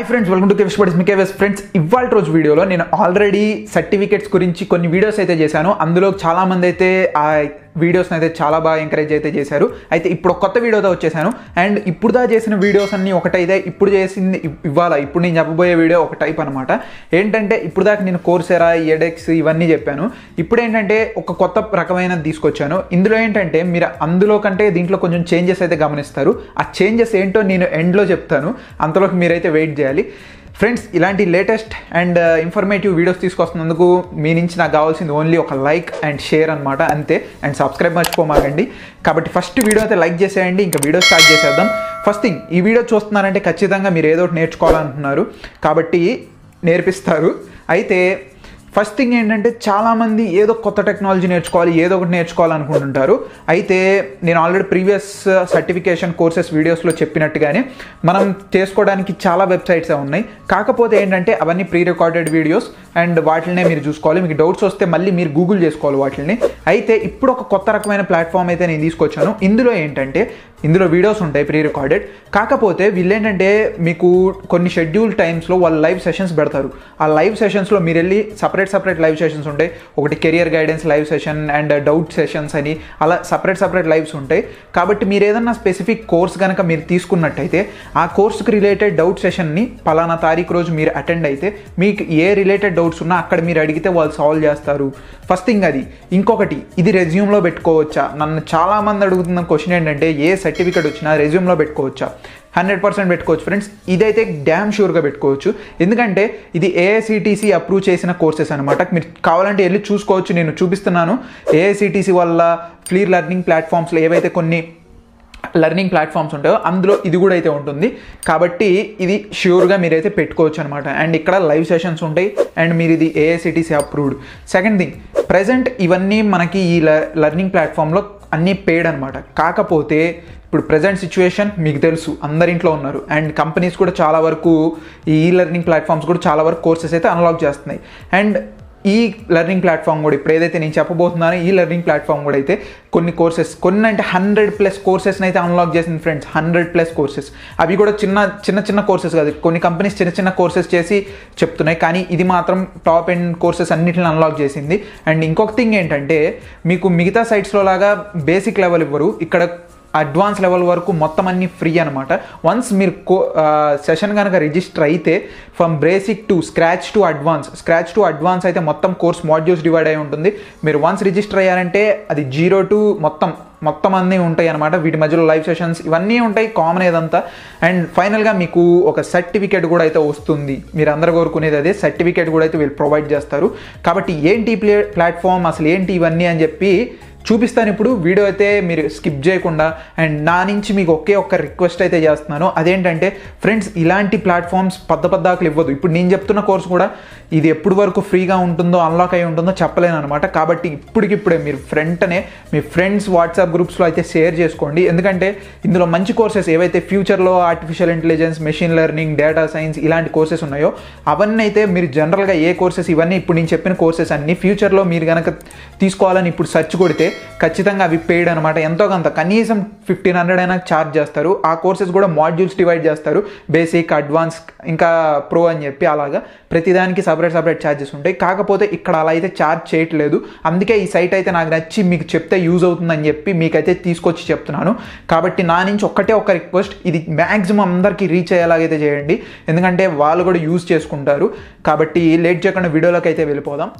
Friends welcome to కేవస్ studies మీ కేవస్ ఫ్రెండ్స్ ఇవాళ రోజు వీడియోలో నేను ఆల్రెడీ సర్టిఫికేట్స్ గురించి కొన్ని వీడియోస్ అయితే చేశాను అందులో చాలా మంది అయితే ఆ వీడియోస్ని అయితే చాలా బాగా ఎంకరేజ్ అయితే చేశారు అయితే ఇప్పుడు ఒక కొత్త వీడియోతో వచ్చేసాను అండ్ ఇప్పుడు దా చేసిన వీడియోస్ అన్ని ఒకటైతే ఇప్పుడు చేసింది ఇవ్- ఇవాళ ఇప్పుడు నేను చెప్పబోయే వీడియో ఒక టైప్ అనమాట ఏంటంటే ఇప్పుడు దాకా నేను కోర్సెరా ఎడెక్స్ ఇవన్నీ చెప్పాను ఇప్పుడు ఏంటంటే ఒక కొత్త రకమైనది తీసుకొచ్చాను ఇందులో ఏంటంటే మీరు అందులో కంటే దీంట్లో కొంచెం చేంజెస్ అయితే గమనిస్తారు ఆ చేంజెస్ ఏంటో నేను ఎండ్లో చెప్తాను అంతలోకి మీరైతే వెయిట్ చేయాలి ఫ్రెండ్స్ ఇలాంటి లేటెస్ట్ అండ్ ఇన్ఫర్మేటివ్ వీడియోస్ తీసుకొస్తున్నందుకు మీ నుంచి నాకు కావాల్సింది ఓన్లీ ఒక లైక్ అండ్ షేర్ అనమాట అంతే అండ్ సబ్స్క్రైబ్ మర్చిపోమాకండి కాబట్టి ఫస్ట్ వీడియో అయితే లైక్ చేసేయండి ఇంకా వీడియో స్టార్ట్ చేసేద్దాం ఫస్ట్ థింగ్ ఈ వీడియో చూస్తున్నారంటే ఖచ్చితంగా మీరు ఏదో ఒకటి నేర్చుకోవాలనుకుంటున్నారు కాబట్టి నేర్పిస్తారు అయితే ఫస్ట్ థింగ్ ఏంటంటే చాలామంది ఏదో కొత్త టెక్నాలజీ నేర్చుకోవాలి ఏదో ఒకటి నేర్చుకోవాలనుకుంటుంటారు అయితే నేను ఆల్రెడీ ప్రీవియస్ సర్టిఫికేషన్ కోర్సెస్ వీడియోస్లో చెప్పినట్టుగానే మనం చేసుకోవడానికి చాలా వెబ్సైట్స్ ఉన్నాయి కాకపోతే ఏంటంటే అవన్నీ ప్రీ రికార్డెడ్ వీడియోస్ అండ్ వాటినే మీరు చూసుకోవాలి మీకు డౌట్స్ వస్తే మళ్ళీ మీరు గూగుల్ చేసుకోవాలి వాటిని అయితే ఇప్పుడు ఒక కొత్త రకమైన ప్లాట్ఫామ్ అయితే నేను తీసుకొచ్చాను ఇందులో ఏంటంటే ఇందులో వీడియోస్ ఉంటాయి ప్రీ రికార్డెడ్ కాకపోతే వీళ్ళేంటంటే మీకు కొన్ని షెడ్యూల్ టైమ్స్లో వాళ్ళు లైవ్ సెషన్స్ పెడతారు ఆ లైవ్ సెషన్స్లో మీరు వెళ్ళి సపరేట్ సపరేట్ లైవ్ సెషన్స్ ఉంటాయి ఒకటి career guidance live session and doubt sessions అని అలా సపరేట్ సపరేట్ లైవ్స్ ఉంటాయి కాబట్టి మీరు ఏదన్నా స్పెసిఫిక్ కోర్స్ కనుక మీరు తీసుకున్నట్టయితే ఆ కోర్స్కి రిలేటెడ్ డౌట్ సెషన్ని పలానా తారీఖు రోజు మీరు అటెండ్ అయితే మీకు ఏ రిలేటెడ్ డౌట్స్ ఉన్నా అక్కడ మీరు అడిగితే వాళ్ళు సాల్వ్ చేస్తారు ఫస్ట్ థింగ్ అది ఇంకొకటి ఇది రెజ్యూమ్లో పెట్టుకోవచ్చా నన్ను చాలామంది అడుగుతున్న క్వశ్చన్ ఏంటంటే ఏ సర్టిఫికేట్ వచ్చినా రెజ్యూమ్లో పెట్టుకోవచ్చా హండ్రెడ్ పర్సెంట్ పెట్టుకోవచ్చు ఫ్రెండ్స్ ఇదైతే డ్యామ్ షూర్గా పెట్టుకోవచ్చు ఎందుకంటే ఇది ఏఐసిటీసీ అప్రూవ్ చేసిన కోర్సెస్ అనమాట మీరు కావాలంటే వెళ్ళి చూసుకోవచ్చు నేను చూపిస్తున్నాను ఏఐసిటీసీ వల్ల ఫ్రీ లెర్నింగ్ ప్లాట్ఫామ్స్లో ఏవైతే కొన్ని లెర్నింగ్ ప్లాట్ఫామ్స్ ఉంటాయో అందులో ఇది కూడా అయితే ఉంటుంది కాబట్టి ఇది ష్యూర్గా మీరైతే పెట్టుకోవచ్చు అనమాట అండ్ ఇక్కడ లైవ్ సెషన్స్ ఉంటాయి అండ్ మీరు ఇది AICTE approved second thing present ఇవన్నీ మనకి ఈ లెర్నింగ్ ప్లాట్ఫామ్లో అన్నీ పెయిడ్ అనమాట కాకపోతే ఇప్పుడు ప్రజెంట్ సిచ్యువేషన్ మీకు తెలుసు అందరింట్లో ఉన్నారు అండ్ కంపెనీస్ కూడా చాలా వరకు ఈ లెర్నింగ్ ప్లాట్ఫామ్స్ కూడా చాలా వరకు కోర్సెస్ అయితే అన్లాక్ చేస్తున్నాయి అండ్ ఈ లెర్నింగ్ ప్లాట్ఫామ్ కూడా ఇప్పుడు ఏదైతే నేను చెప్పబోతున్నానో ఈ లెర్నింగ్ ప్లాట్ఫామ్ కూడా అయితే కొన్ని కోర్సెస్ కొన్ని అంటే హండ్రెడ్ ప్లస్ కోర్సెస్ని అయితే అన్లాక్ చేసింది ఫ్రెండ్స్ హండ్రెడ్ ప్లస్ కోర్సెస్ అవి కూడా చిన్న చిన్న చిన్న కోర్సెస్ కాదు కొన్ని కంపెనీస్ చిన్న చిన్న కోర్సెస్ చేసి చెప్తున్నాయి కానీ ఇది మాత్రం టాప్ ఎండ్ కోర్సెస్ అన్నిటిని అన్లాక్ చేసింది అండ్ ఇంకొక థింగ్ ఏంటంటే మీకు మిగతా సైట్స్లో లాగా బేసిక్ లెవెల్ ఇవ్వరు ఇక్కడ అడ్వాన్స్ లెవెల్ వరకు మొత్తం అన్ని ఫ్రీ అనమాట వన్స్ మీరు కో సెషన్ కనుక రిజిస్టర్ అయితే from basic to scratch to advance scratch to advance అయితే మొత్తం కోర్స్ మాడ్యూల్స్ డివైడ్ అయి ఉంటుంది మీరు వన్స్ రిజిస్టర్ అయ్యారంటే అది జీరో టు మొత్తం మొత్తం అన్నీ ఉంటాయి అనమాట వీటి మధ్యలో లైవ్ సెషన్స్ ఇవన్నీ ఉంటాయి కామన్ ఏదంతా అండ్ ఫైనల్గా మీకు ఒక సర్టిఫికేట్ కూడా అయితే వస్తుంది మీరు అందరు కోరుకునేది అదే సర్టిఫికేట్ కూడా అయితే వీళ్ళు ప్రొవైడ్ చేస్తారు కాబట్టి ఏంటి ప్లే ప్లాట్ఫామ్ అసలు ఏంటి ఇవన్నీ అని చెప్పి చూపిస్తాను ఇప్పుడు వీడియో అయితే మీరు స్కిప్ చేయకుండా అండ్ నా నుంచి మీకు ఒకే ఒక్క రిక్వెస్ట్ అయితే చేస్తున్నాను అదేంటంటే ఫ్రెండ్స్ ఇలాంటి ప్లాట్ఫామ్స్ పెద్ద పెద్దాకులు ఇవ్వదు ఇప్పుడు నేను చెప్తున్న కోర్స్ కూడా ఇది ఎప్పుడు వరకు ఫ్రీగా ఉంటుందో అన్లాక్ అయి ఉంటుందో చెప్పలేను అనమాట కాబట్టి ఇప్పటికిప్పుడే మీరు వెంటనే మీ ఫ్రెండ్స్ వాట్సాప్ గ్రూప్స్లో అయితే షేర్ చేసుకోండి ఎందుకంటే ఇందులో మంచి కోర్సెస్ ఏవైతే ఫ్యూచర్లో artificial intelligence machine learning data science ఇలాంటి కోర్సెస్ ఉన్నాయో అవన్నీ అయితే మీరు జనరల్గా ఏ కోర్సెస్ ఇవన్నీ ఇప్పుడు నేను చెప్పిన కోర్సెస్ అన్ని ఫ్యూచర్లో మీరు కనుక తీసుకోవాలని ఇప్పుడు సెర్చ్ కొడితే ఖచ్చితంగా అవి పెయిడ్ అనమాట ఎంతో కొంత కనీసం ఫిఫ్టీన్ హండ్రెడ్ అయినా ఛార్జ్ చేస్తారు ఆ కోర్సెస్ కూడా మాడ్యూల్స్ డివైడ్ చేస్తారు బేసిక్ అడ్వాన్స్ ఇంకా ప్రో అని చెప్పి అలాగా ప్రతిదానికి సపరేట్ సపరేట్ ఛార్జెస్ ఉంటాయి కాకపోతే ఇక్కడ అలా అయితే ఛార్జ్ చేయట్లేదు అందుకే ఈ సైట్ అయితే నాకు నచ్చి మీకు చెప్తే యూజ్ అవుతుందని చెప్పి మీకైతే తీసుకొచ్చి చెప్తున్నాను కాబట్టి నా నుంచి ఒక్కటే ఒక రిక్వెస్ట్ ఇది మ్యాక్సిమం అందరికీ రీచ్ అయ్యేలాగైతే చేయండి ఎందుకంటే వాళ్ళు కూడా యూజ్ చేసుకుంటారు కాబట్టి లేట్ చేయకుండా వీడియోలోకి అయితే వెళ్ళిపోదాం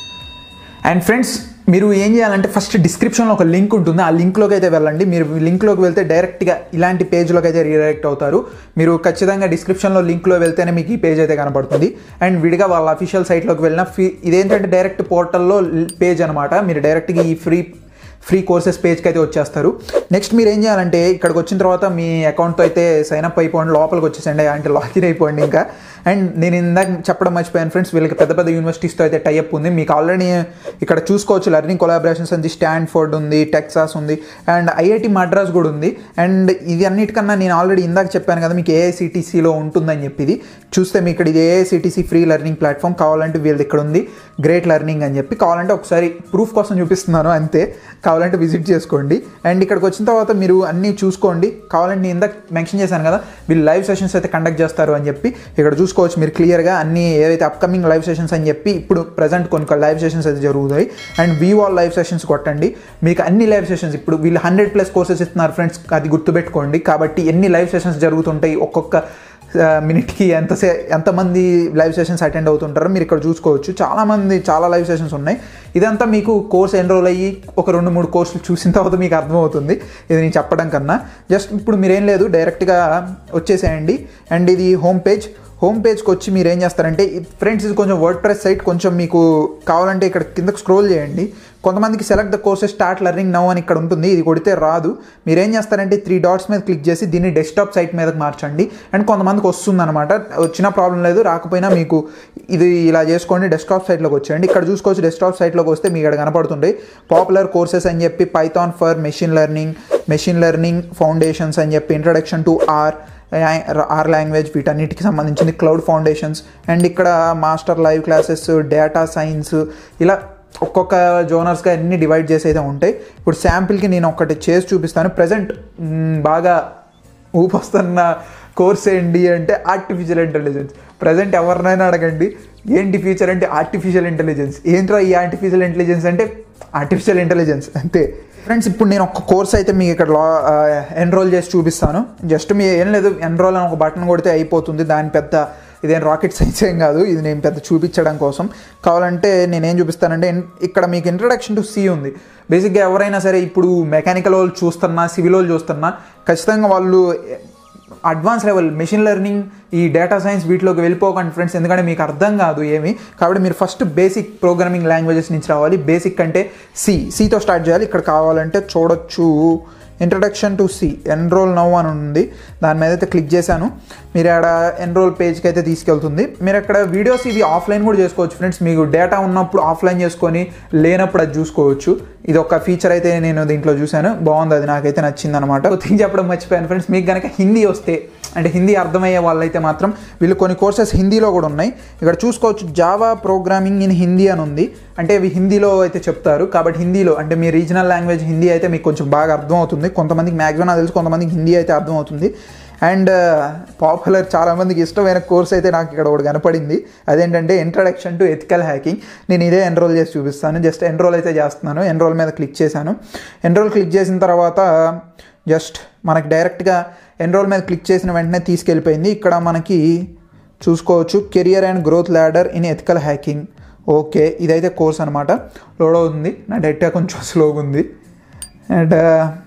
అండ్ ఫ్రెండ్స్ మీరు ఏం చేయాలంటే ఫస్ట్ డిస్క్రిప్షన్లో ఒక లింక్ ఉంటుంది ఆ లింక్లోకి అయితే వెళ్ళండి మీరు లింక్లోకి వెళ్తే డైరెక్ట్గా ఇలాంటి పేజ్లోకి అయితే రీడైరెక్ట్ అవుతారు మీరు ఖచ్చితంగా డిస్క్రిప్షన్లో లింక్లో వెళ్తేనే మీకు ఈ పేజ్ అయితే కనపడుతుంది అండ్ విడిగా వాళ్ళ అఫీషియల్ సైట్లోకి వెళ్ళిన ఫీ ఇదేంటంటే డైరెక్ట్ పోర్టల్లో పేజ్ అనమాట మీరు డైరెక్ట్గా ఈ ఫ్రీ ఫ్రీ కోర్సెస్ పేజ్కి అయితే వచ్చేస్తారు నెక్స్ట్ మీరు ఏం చేయాలంటే ఇక్కడికి వచ్చిన తర్వాత మీ అకౌంట్తో అయితే సైన్ అప్ అయిపోండి లోపలికి వచ్చేసండి అంటే లాగిన్ అయిపోండి ఇంకా అండ్ నేను ఇందాక చెప్పడం మర్చిపోయాను ఫ్రెండ్స్ వీళ్ళకి పెద్ద పెద్ద యూనివర్సిటీస్తో అయితే టైఅప్ ఉంది మీకు ఆల్రెడీ ఇక్కడ చూసుకోవచ్చు లెర్నింగ్ కొలాబరేషన్స్ ఉంది స్టాన్ఫోర్డ్ ఉంది టెక్సాస్ ఉంది అండ్ ఐఐటి మద్రాస్ కూడా ఉంది అండ్ ఇది అన్నిటికన్నా నేను ఆల్రెడీ ఇందాక చెప్పాను కదా మీకు ఏఐసిటీసీలో ఉంటుందని చెప్పి ఇది చూస్తే మీకు ఇక్కడ ఇది ఏఐసిటీసీ ఫ్రీ లెర్నింగ్ ప్లాట్ఫామ్ కావాలంటే వీళ్ళది ఇక్కడ ఉంది గ్రేట్ లెర్నింగ్ అని చెప్పి కావాలంటే ఒకసారి ప్రూఫ్ కోసం చూపిస్తున్నాను అంతే కావాలంటే విజిట్ చేసుకోండి అండ్ ఇక్కడికి వచ్చిన తర్వాత మీరు అన్నీ చూసుకోండి కావాలంటే నేను ఇందాక మెన్షన్ చేశాను కదా వీళ్ళు లైవ్ సెషన్స్ అయితే కండక్ట్ చేస్తారు అని చెప్పి ఇక్కడ చూసుకోవచ్చు మీరు క్లియర్గా అన్ని ఏవైతే అప్కమింగ్ లైవ్ సెషన్స్ అని చెప్పి ఇప్పుడు ప్రజెంట్ కొన్ని లైవ్ సెషన్స్ అయితే జరుగుతాయి అండ్ వీవాల్ లైవ్ సెషన్స్ కొట్టండి మీకు అన్ని లైవ్ సెషన్స్ ఇప్పుడు వీళ్ళు హండ్రెడ్ ప్లస్ కోర్సెస్ ఇస్తున్నారు ఫ్రెండ్స్ అది గుర్తుపెట్టుకోండి కాబట్టి ఎన్ని లైవ్ సెషన్స్ జరుగుతుంటాయి ఒక్కొక్క మినిట్కి ఎంతసే ఎంతమంది లైవ్ సెషన్స్ అటెండ్ అవుతుంటారో మీరు ఇక్కడ చూసుకోవచ్చు చాలామంది చాలా లైవ్ సెషన్స్ ఉన్నాయి ఇదంతా మీకు కోర్స్ ఎన్రోల్ అయ్యి ఒక రెండు మూడు కోర్సులు చూసిన తర్వాత మీకు అర్థమవుతుంది ఇది నేను చెప్పడం కన్నా జస్ట్ ఇప్పుడు మీరేం లేదు డైరెక్ట్గా వచ్చేసేయండి అండ్ ఇది హోమ్ పేజ్ హోమ్ పేజ్కి వచ్చి మీరు ఏం చేస్తారంటే ఫ్రెండ్స్ ఇది కొంచెం వర్డ్ ప్రెస్ సైట్ కొంచెం మీకు కావాలంటే ఇక్కడ కిందకి స్క్రోల్ చేయండి కొంతమందికి select the courses start learning now అని ఇక్కడ ఉంటుంది ఇది కొడితే రాదు మీరు ఏం చేస్తారంటే త్రీ డాట్స్ మీద క్లిక్ చేసి దీన్ని డెస్క్టాప్ సైట్ మీదకి మార్చండి అండ్ కొంతమందికి వస్తుంది అనమాట వచ్చిన ప్రాబ్లం లేదు రాకపోయినా మీకు ఇది ఇలా చేసుకోండి డెస్క్టాప్ సైట్లోకి వచ్చేయండి ఇక్కడ చూసుకోవచ్చు డెస్క్టాప్ సైట్లోకి వస్తే మీకు ఇక్కడ కనపడుతుంది పాపులర్ కోర్సెస్ అని చెప్పి python for machine learning machine learning foundations అని చెప్పి introduction to R R language వీటన్నిటికి సంబంధించింది క్లౌడ్ ఫౌండేషన్స్ అండ్ ఇక్కడ master live classes data science ఇలా ఒక్కొక్క జోనర్స్గా అన్ని డివైడ్ చేసి అయితే ఉంటాయి ఇప్పుడు శాంపిల్కి నేను ఒకటి చేసి చూపిస్తాను ప్రజెంట్ బాగా ఊపొస్తున్న కోర్స్ ఏంటి అంటే ఆర్టిఫిషియల్ ఇంటెలిజెన్స్ ప్రజెంట్ ఎవరినైనా అడగండి ఏంటి ఫ్యూచర్ అంటే ఆర్టిఫిషియల్ ఇంటెలిజెన్స్ ఏంట్రా ఈ ఆర్టిఫిషియల్ ఇంటెలిజెన్స్ అంటే ఆర్టిఫిషియల్ ఇంటెలిజెన్స్ అంతే ఫ్రెండ్స్ ఇప్పుడు నేను ఒక కోర్స్ అయితే మీకు ఇక్కడ లా ఎన్రోల్ చేసి చూపిస్తాను జస్ట్ మీ ఏం లేదు ఎన్రోల్ అని ఒక బటన్ కొడితే అయిపోతుంది దాని పెద్ద ఇదేం రాకెట్ సైన్స్ ఏం కాదు ఇది నేను పెద్ద చూపించడం కోసం కావాలంటే నేనేం చూపిస్తానంటే ఇక్కడ మీకు ఇంట్రడక్షన్ టు సి ఉంది బేసిక్గా ఎవరైనా సరే ఇప్పుడు మెకానికల్ వాళ్ళు చూస్తున్నా సివిల్ వాళ్ళు చూస్తున్నా ఖచ్చితంగా వాళ్ళు అడ్వాన్స్ లెవెల్ మెషిన్ లెర్నింగ్ ఈ డేటా సైన్స్ వీటిలోకి వెళ్ళిపోకండి ఫ్రెండ్స్ ఎందుకంటే మీకు అర్థం కాదు ఏమి కాబట్టి మీరు ఫస్ట్ బేసిక్ ప్రోగ్రామింగ్ లాంగ్వేజెస్ నుంచి రావాలి బేసిక్ అంటే సి సితో స్టార్ట్ చేయాలి ఇక్కడ కావాలంటే చూడొచ్చు introduction to C enrol now అని ఉంది దాని మీద అయితే క్లిక్ చేశాను మీరు ఆడ ఎన్రోల్ పేజ్కి అయితే తీసుకెళ్తుంది మీరు అక్కడ వీడియోస్ ఇవి ఆఫ్లైన్ కూడా చేసుకోవచ్చు ఫ్రెండ్స్ మీకు డేటా ఉన్నప్పుడు ఆఫ్లైన్ చేసుకొని లేనప్పుడు అది చూసుకోవచ్చు ఇది ఒక ఫీచర్ అయితే నేను దీంట్లో చూశాను బాగుంది అది నాకైతే నచ్చింది అనమాట థింగ్ చెప్పడం మర్చిపోయాను ఫ్రెండ్స్ మీకు కనుక హిందీ వస్తే అంటే హిందీ అర్థమయ్యే వాళ్ళైతే మాత్రం వీళ్ళు కొన్ని కోర్సెస్ హిందీలో కూడా ఉన్నాయి ఇక్కడ చూసుకోవచ్చు జావా ప్రోగ్రామింగ్ ఇన్ హిందీ అని ఉంది అంటే ఇవి హిందీలో అయితే చెప్తారు కాబట్టి హిందీలో అంటే మీ రీజనల్ లాంగ్వేజ్ హిందీ అయితే మీకు కొంచెం బాగా అర్థమవుతుంది కొంతమందికి మ్యాక్సిమం నాకు తెలుసు కొంతమందికి హిందీ అయితే అర్థమవుతుంది అండ్ పాపులర్ చాలామందికి ఇష్టమైన కోర్స్ అయితే నాకు ఇక్కడ ఒకటి కనపడింది అదేంటంటే ఇంట్రడక్షన్ టు ఎథికల్ హ్యాకింగ్ నేను ఇదే ఎన్రోల్ చేసి చూపిస్తాను జస్ట్ ఎన్రోల్ అయితే చేస్తున్నాను ఎన్రోల్ మీద క్లిక్ చేశాను ఎన్రోల్ క్లిక్ చేసిన తర్వాత జస్ట్ మనకి డైరెక్ట్గా ఎన్రోల్ మీద క్లిక్ చేసిన వెంటనే తీసుకెళ్ళిపోయింది ఇక్కడ మనకి చూసుకోవచ్చు career and growth ladder in ethical hacking okay ఇదైతే కోర్స్ అనమాట లోడ్ అవుతుంది నా డైరెక్ట్గా కొంచెం స్లోగా ఉంది అండ్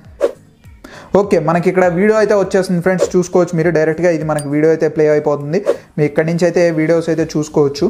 ఓకే మనకి ఇక్కడ వీడియో అయితే వచ్చేస్తుంది ఫ్రెండ్స్ చూసుకోవచ్చు మీరు డైరెక్ట్గా ఇది మనకి వీడియో అయితే ప్లే అయిపోతుంది మీ ఇక్కడి నుంచి అయితే వీడియోస్ అయితే చూసుకోవచ్చు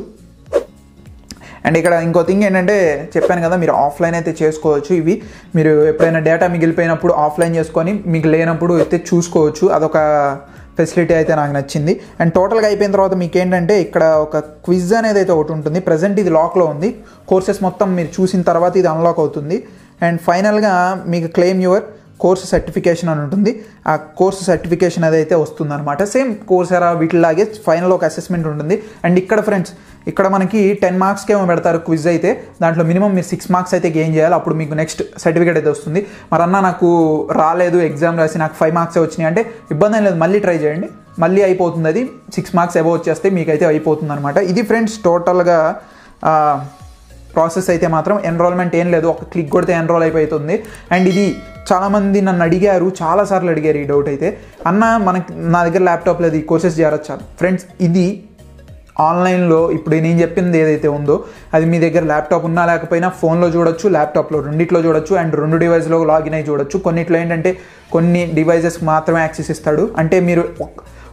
అండ్ ఇక్కడ ఇంకో థింగ్ ఏంటంటే చెప్పాను కదా మీరు ఆఫ్లైన్ అయితే చేసుకోవచ్చు ఇవి మీరు ఎప్పుడైనా డేటా మిగిలిపోయినప్పుడు ఆఫ్లైన్ చేసుకొని మీకు లేనప్పుడు అయితే చూసుకోవచ్చు అదొక ఫెసిలిటీ అయితే నాకు నచ్చింది అండ్ టోటల్గా అయిపోయిన తర్వాత మీకు ఏంటంటే ఇక్కడ ఒక క్విజ్ అనేది అయితే ఒకటి ఉంటుంది ప్రజెంట్ ఇది లాక్లో ఉంది కోర్సెస్ మొత్తం మీరు చూసిన తర్వాత ఇది అన్లాక్ అవుతుంది అండ్ ఫైనల్గా మీకు క్లెయిమ్ యువర్ కోర్సు సర్టిఫికేషన్ అని ఉంటుంది ఆ కోర్సు సర్టిఫికేషన్ అదైతే వస్తుందన్నమాట సేమ్ కోర్స్ ఎరా వీటిలాగే ఫైనల్ ఒక అసెస్మెంట్ ఉంటుంది అండ్ ఇక్కడ ఫ్రెండ్స్ ఇక్కడ మనకి టెన్ మార్క్స్కి ఏమో పెడతారు క్విజ్ అయితే దాంట్లో మినిమం మీరు సిక్స్ మార్క్స్ అయితే గెయిన్ చేయాలి అప్పుడు మీకు నెక్స్ట్ సర్టిఫికేట్ అయితే వస్తుంది మరి అన్న నాకు రాలేదు ఎగ్జామ్ రాసి నాకు ఫైవ్ మార్క్స్ వచ్చినాయి అంటే ఇబ్బంది ఏం లేదు మళ్ళీ ట్రై చేయండి మళ్ళీ అయిపోతుంది అది సిక్స్ మార్క్స్ ఎబో వచ్చేస్తే మీకైతే అయిపోతుంది అనమాట ఇది ఫ్రెండ్స్ టోటల్గా ప్రాసెస్ అయితే మాత్రం ఎన్రోల్మెంట్ ఏం లేదు ఒక క్లిక్ కొడితే ఎన్రోల్ అయిపోతుంది అండ్ ఇది చాలామంది నన్ను అడిగారు చాలాసార్లు అడిగారు ఈ డౌట్ అయితే అన్న మనకి నా దగ్గర ల్యాప్టాప్ లేదు ఈ కోర్సెస్ చేరొచ్చా ఫ్రెండ్స్ ఇది ఆన్లైన్లో ఇప్పుడు నేను చెప్పింది ఏదైతే ఉందో అది మీ దగ్గర ల్యాప్టాప్ ఉన్నా లేకపోయినా ఫోన్లో చూడొచ్చు ల్యాప్టాప్లో రెండిట్లో చూడొచ్చు అండ్ రెండు డివైస్లో లాగిన్ అయి చూడొచ్చు కొన్నిట్లో ఏంటంటే కొన్ని డివైజెస్ మాత్రమే యాక్సెస్ ఇస్తాడు అంటే మీరు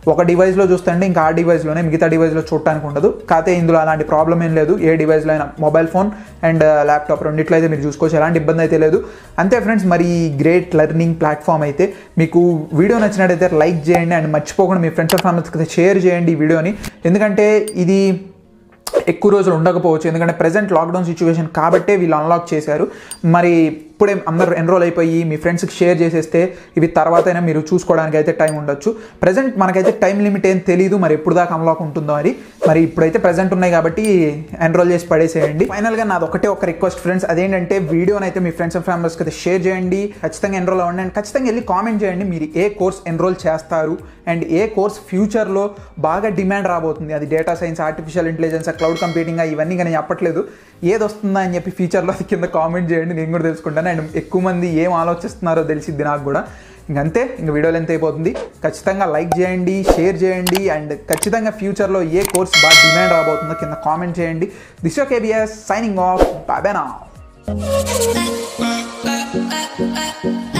ఒక డివైస్లో చూస్తుంటే ఇంకా ఆ డివైస్లోనే మిగతా డివైస్లో చూడటానికి ఉండదు కాకపోతే ఇందులో అలాంటి ప్రాబ్లం ఏం లేదు ఏ డివైస్లో అయినా మొబైల్ ఫోన్ అండ్ ల్యాప్టాప్ రెండిట్లో అయితే మీరు చూసుకోవచ్చు ఎలాంటి ఇబ్బంది అయితే లేదు అంతే ఫ్రెండ్స్ మరి గ్రేట్ లెర్నింగ్ ప్లాట్ఫామ్ అయితే మీకు వీడియో నచ్చినట్టయితే లైక్ చేయండి అండ్ మర్చిపోకుండా మీ ఫ్రెండ్స్ అండ్ ఫ్యామిలీస్కి షేర్ చేయండి ఈ వీడియోని ఎందుకంటే ఇది ఎక్కువ రోజులు ఉండకపోవచ్చు ఎందుకంటే ప్రజెంట్ లాక్డౌన్ సిచ్యువేషన్ కాబట్టే వీళ్ళు అన్లాక్ చేశారు మరి ఇప్పుడే అందరు ఎన్రోల్ అయిపోయి మీ ఫ్రెండ్స్కి షేర్ చేసేస్తే ఇవి తర్వాత అయినా మీరు చూసుకోవడానికి అయితే టైం ఉండొచ్చు ప్రజెంట్ మనకైతే టైం లిమిట్ ఏం తెలియదు మరి ఎప్పుడు దాకా అన్లాక్ ఉంటుందో అని మరి ఇప్పుడైతే ప్రజెంట్ ఉన్నాయి కాబట్టి ఎన్రోల్ చేసి పడేసేయండి ఫైనల్గా నాది ఒకటే ఒక రిక్వెస్ట్ ఫ్రెండ్స్ అదేంటంటే వీడియోని అయితే మీ ఫ్రెండ్స్ అండ్ ఫ్యామిలీస్కి అయితే షేర్ చేయండి ఖచ్చితంగా ఎన్రోల్ అవ్వండి అండ్ ఖచ్చితంగా వెళ్ళి కామెంట్ చేయండి మీరు ఏ కోర్స్ ఎన్రోల్ చేస్తారు అండ్ ఏ కోర్స్ ఫ్యూచర్లో బాగా డిమాండ్ రాబోతుంది అది data science artificial intelligence cloud computing ఇవన్నీ కానీ చెప్పట్లేదు ఏది వస్తుందా అని చెప్పి ఫ్యూచర్లో అది కింద కామెంట్ చేయండి నేను కూడా తెలుసుకుంటాను అండ్ ఎక్కువ మంది ఏం ఆలోచిస్తున్నారో తెలిసిద్ది నాకు కూడా ఇంకంతే ఇంక వీడియోలు ఎంత అయిపోతుంది ఖచ్చితంగా లైక్ చేయండి షేర్ చేయండి అండ్ ఖచ్చితంగా ఫ్యూచర్లో ఏ కోర్స్ బాగా డిమాండ్ రాబోతుందో కింద కామెంట్ చేయండి దిస్ కేబిఎస్ సైనింగ్ ఆఫ్ బాబేనా Bye.